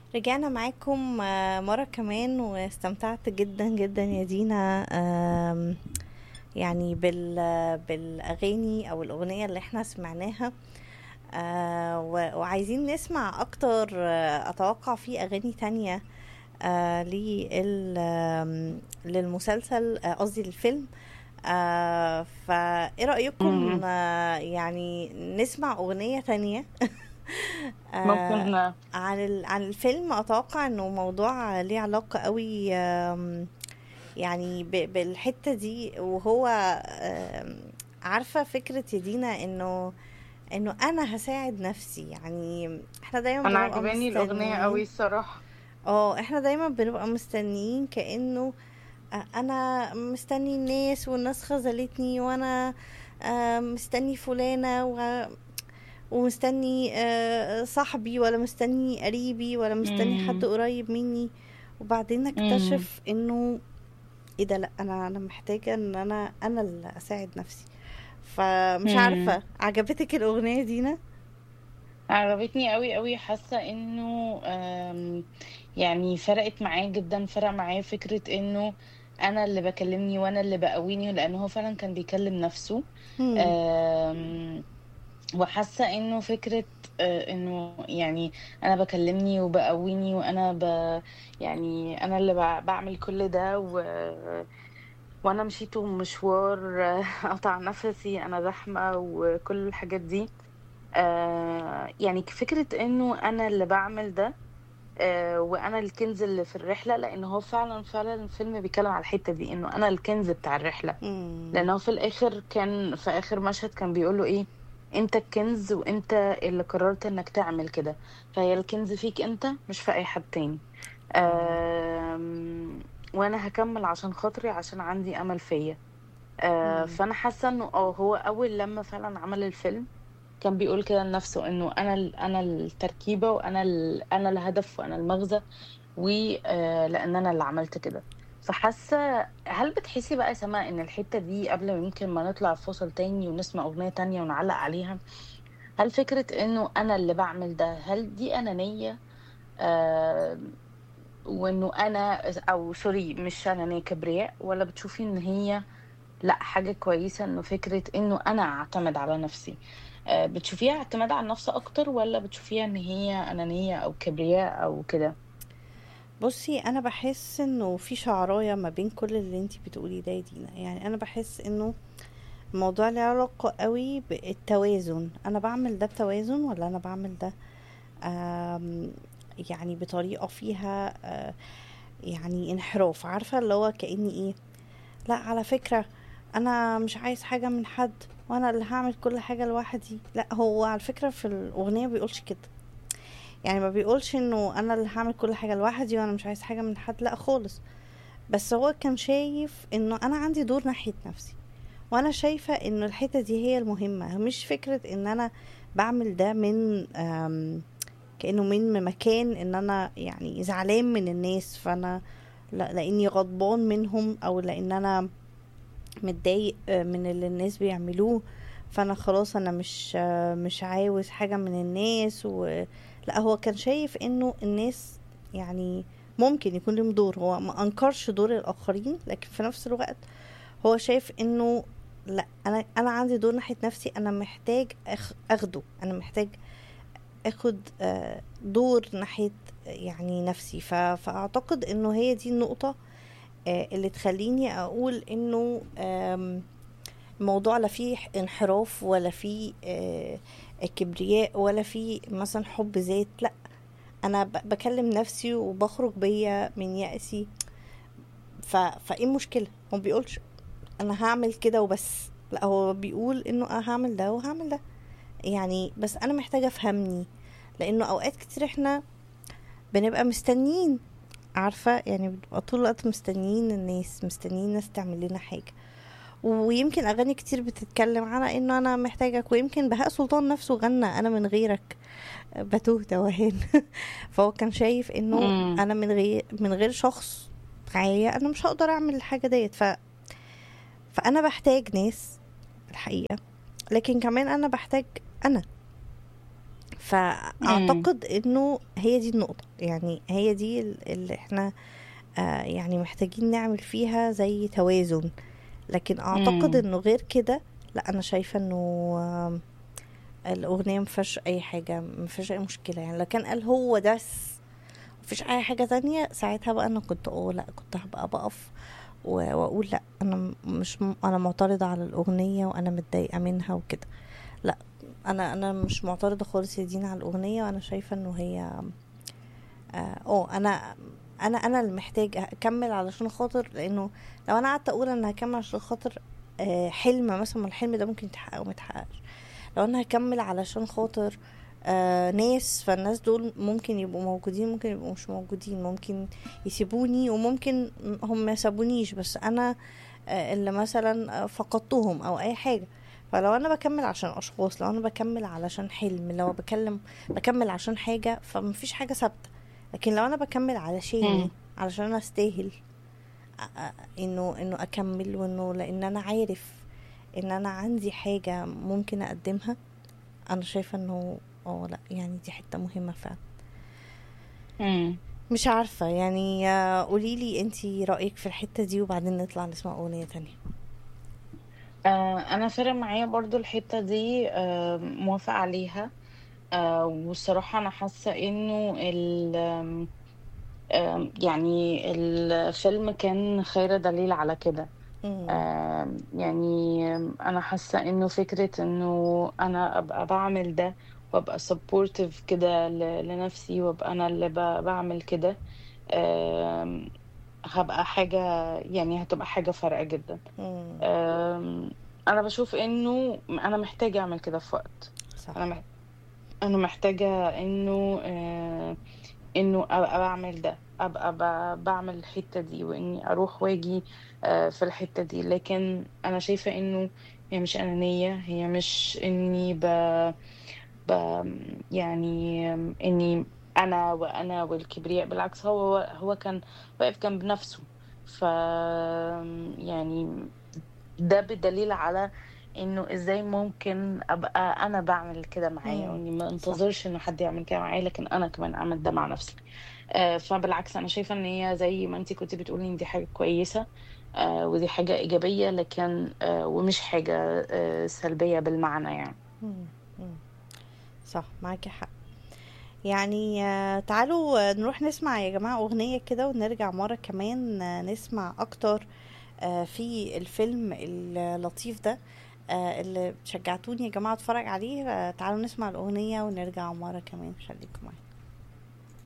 رجعنا معاكم آه، مرة كمان واستمتعت جدا جدا يا دينا آم، يعني بال بالأغاني أو الأغنية اللي احنا سمعناها آه، و- وعايزين نسمع أكتر آه، أتوقع في أغاني تانية آه، لل آم، للمسلسل آه، قصدي الفيلم آه، فإيه رأيكم مم. آه، يعني نسمع أغنية تانية آه، ممكن عن ال- عن الفيلم اتوقع انه موضوع ليه علاقة قوي آم، يعني ب- بالحتة دي وهو آم، عارفة فكرة يا دينا انه انه انا هساعد نفسي يعني احنا دايما انا بنبقى عجباني الاغنيه قوي مستنيين الصراحه اه احنا دايما بنبقى مستنيين كأنه آه، انا مستني الناس والناس خذلتني وانا آه، مستني فلانة و ومستني آه، صاحبي ولا مستني قريبي ولا مستني حد امم قريب مني وبعدين امم اكتشف انه ايه ده لا انا انا محتاجة ان انا انا اللي اساعد نفسي فمش امم عارفة عجبتك الاغنية دينا عجبتني قوي قوي حاسه انه آم، يعني فرقت معاه جدا فرق معاه فكره انه انا اللي بكلمني وانا اللي بقويني لانه هو فعلا كان بيكلم نفسه هم آم، وحاسه انه فكره آه، انه يعني انا بكلمني وبقويني وانا ب يعني انا اللي بع- بعمل كل ده و وانا مشيت مشوار آه، قطع نفسي انا زحمه وكل الحاجات دي آه، يعني فكره انه انا اللي بعمل ده آه، وانا الكنز اللي في الرحله لان هو فعلا فعلا الفيلم بيتكلم على الحته دي انه انا الكنز بتاع الرحله هم لانه في الاخر كان في اخر مشهد كان بيقول له ايه انت الكنز وانت اللي قررت انك تعمل كده فهي الكنز فيك انت مش في اي حد تاني اه أم... وانا هكمل عشان خاطري عشان عندي امل فيا أه هم فانا حاسه انه اه هو اول لما فعلا عمل الفيلم كان بيقول كده لنفسه انه انا ال... انا التركيبه وانا ال... انا الهدف وانا المغزى ولان انا اللي عملت كده فحاسه هل بتحسي بقى يا سما ان الحته دي قبل ما يمكن ما نطلع فاصل تاني ونسمع اغنيه تانية ونعلق عليها هل فكره انه انا اللي بعمل ده هل دي انانيه آه وانه انا او سوري مش انانيه كبرياء ولا بتشوفي ان هي لا حاجه كويسه انه فكره انه انا اعتمد على نفسي آه بتشوفيها اعتماد على النفس اكتر ولا بتشوفيها ان هي انانيه او كبرياء او كده بصي انا بحس انه في شعراية ما بين كل اللي انتي بتقولي ده يا دينا يعني انا بحس انه الموضوع له علاقة قوي بالتوازن انا بعمل ده بتوازن ولا انا بعمل ده آم، يعني بطريقة فيها آه، يعني انحراف عارفة اللي هو كأني ايه لا على فكرة انا مش عايز حاجة من حد وانا اللي هعمل كل حاجة لوحدي لا هو على فكرة في الاغنية بيقولش كده يعني ما بيقولش انه انا اللي هعمل كل حاجة لوحدي وانا مش عايز حاجة من حد لا خالص بس هو كان شايف انه انا عندي دور ناحية نفسي وانا شايفة انه الحتة دي هي المهمة مش فكرة ان انا بعمل ده من آم، كأنه من مكان ان انا يعني زعلان من الناس فانا لا لاني غضبان منهم او لان انا متضايق آه، من اللي الناس بيعملوه فانا خلاص انا مش آه، مش عاوز حاجة من الناس و لا هو كان شايف انه الناس يعني ممكن يكون لهم دور هو ما انكرش دور الاخرين لكن في نفس الوقت هو شايف انه لا انا انا عندي دور ناحية نفسي انا محتاج أخ اخده انا محتاج اخد آه، دور ناحية يعني نفسي ف- فاعتقد انه هي دي النقطة آه، اللي تخليني اقول انه آم، الموضوع لا فيه انحراف ولا فيه آه، كبرياء ولا فيه مثلا حب ذات لا انا ب- بكلم نفسي وبخرج بيا من يأسي ف... فايه المشكلة هو بيقولش انا هعمل كده وبس لا هو بيقول انه انا هعمل ده وهعمل ده يعني بس انا محتاجة افهمني لانه اوقات كتير احنا بنبقى مستنيين عارفة يعني بنبقى طول الوقت مستنيين الناس مستنيين الناس تعمل لنا حاجة ويمكن اغاني كتير بتتكلم على انه انا محتاجك ويمكن بهاء سلطان نفسه غنى انا من غيرك بتوه توهان فهو كان شايف انه امم انا من غير من غير شخص معايا انا مش هقدر اعمل الحاجه ديت ف... فانا بحتاج ناس الحقيقه لكن كمان انا بحتاج انا فاعتقد انه هي دي النقطة يعني هي دي ال- اللي احنا آه يعني محتاجين نعمل فيها زي توازن لكن اعتقد امم انه غير كده لا انا شايفة انه آم، الاغنية مفيهاش اي حاجة مفيهاش اي مشكلة يعني لو كان قال هو ده بس مفيش اي حاجة تانية ساعتها بقى انا كنت اه لا كنت هبقى بقف و- واقول لا انا م- مش م- انا معترضة على الاغنية وانا متضايقة منها وكده لا انا انا مش معترضة خالص يا دينا على الاغنية وانا شايفة انه هي اه آه، انا انا انا اللي محتاج اكمل علشان خاطر لانه لو انا قعدت اقول انا هكمل عشان خاطر آه، حلم مثلا ما الحلم ده ممكن يتحقق وما يتحققش لو انا هكمل علشان خاطر آه ناس فالناس دول ممكن يبقوا موجودين ممكن يبقوا مش موجودين ممكن يسيبوني وممكن هم ما يسيبونيش بس انا آه اللي مثلا آه، فقدتهم او اي حاجة فلو انا بكمل عشان اشخاص لو انا بكمل علشان حلم لو بكلم بكمل عشان حاجة فمفيش حاجة ثابتة لكن لو انا بكمل علشاني امم علشان انا استاهل أ- أ- انه انه اكمل وانه لان انا عارف ان انا عندي حاجة ممكن اقدمها انا شايفة انه اه لا يعني دي حتة مهمة فعلا امم مش عارفة يعني آه، قوليلي انتي رأيك في الحتة دي وبعدين نطلع نسمع اغنية تانية آه انا فارق معايا برضو الحتة دي آه موافقة عليها آه والصراحة انا حاسة انه ال آم، آم، يعني الفيلم كان خير دليل على كده مم. آم، يعني آم، انا حاسة انه فكرة انه انا ابقى بعمل ده وابقى سبورتيف كده ل- لنفسي وابقى انا اللي ب- بعمل كده آم، هبقى حاجة يعني هتبقى حاجة فارقة جدا مم. أم، انا بشوف انه انا محتاجه اعمل كده في وقت صح انا مح... انا محتاجه انه آه، انه ابقى بعمل ده ابقى ب... بعمل الحته دي واني اروح واجي آه، في الحته دي لكن انا شايفه انه هي مش انانيه هي مش اني ب... ب... يعني اني انا وانا والكبرياء بالعكس هو هو كان واقف جنب نفسه ف يعني ده بدليل على انه ازاي ممكن ابقى انا بعمل كده معايا مم. واني ما صح انتظرش انه حد يعمل كده معايا لكن انا كمان اعمل ده مع نفسي آه، فبالعكس انا شايفه ان هي زي ما انتي كنت بتقولي ان دي حاجه كويسه آه، ودي حاجه ايجابيه لكن آه، ومش حاجه آه، سلبيه بالمعنى يعني مم. مم. صح معاكي حق يعني آه، تعالوا آه، نروح نسمع يا جماعة أغنية كده ونرجع مرة كمان آه، نسمع أكتر آه، في الفيلم اللطيف ده آه، اللي شجعتوني يا جماعة اتفرج عليه آه، تعالوا نسمع الأغنية ونرجع مرة كمان خليكم معايا